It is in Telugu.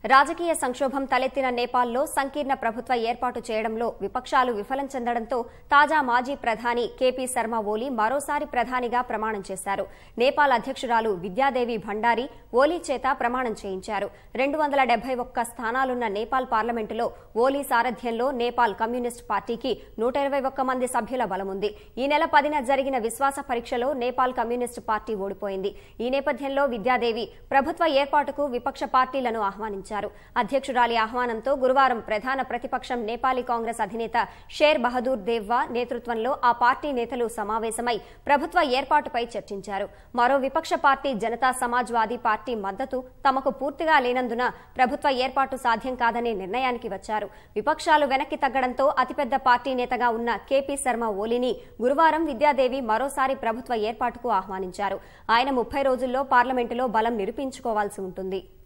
రాజకీయ సంక్షోభం తలెత్తిన నేపాల్లో సంకీర్ణ ప్రభుత్వ ఏర్పాటు చేయడంలో విపక్షాలు విఫలం చెందడంతో తాజా మాజీ ప్రధాని కేపీ శర్మ ఓలీ మరోసారి ప్రధానిగా ప్రమాణం చేశారు నేపాల్ అధ్యక్షురాలు విద్యాదేవి భండారి ఓలీ చేత ప్రమాణం చేయించారు రెండు వందల డెబ్బై ఒక్క స్థానాలున్న నేపాల్ పార్లమెంటులో ఓలీ సారథ్యంలో నేపాల్ కమ్యూనిస్ట్ పార్టీకి నూట ఇరవై ఒక్క మంది సభ్యుల బలముంది ఈ నెల పదిన జరిగిన విశ్వాస పరీక్షలో నేపాల్ కమ్యూనిస్ట్ పార్టీ ఓడిపోయింది ఈ నేపథ్యంలో విద్యాదేవి ప్రభుత్వ ఏర్పాటుకు విపక్ష పార్టీలను ఆహ్వానించారు అధ్యక్షురాలి ఆహ్వానంతో గురువారం ప్రధాన ప్రతిపక్షం నేపాలీ కాంగ్రెస్ అధినేత షేర్ బహదూర్ దేవ్వా నేతృత్వంలో ఆ పార్టీ నేతలు సమావేశమై ప్రభుత్వ ఏర్పాటుపై చర్చించారు మరో విపక్ష పార్టీ జనతా సమాజ్వాదీ పార్టీ మద్దతు తమకు పూర్తిగా లేనందున ప్రభుత్వ ఏర్పాటు సాధ్యం కాదనే నిర్ణయానికి వచ్చారు విపక్షాలు వెనక్కి తగ్గడంతో అతిపెద్ద పార్టీ నేతగా ఉన్న కేపీ శర్మ ఓలీని గురువారం విద్యాదేవి మరోసారి ప్రభుత్వ ఏర్పాటుకు ఆహ్వానించారు ఆయన ముప్పై రోజుల్లో పార్లమెంటులో బలం నిరూపించుకోవాల్సి ఉంటుంది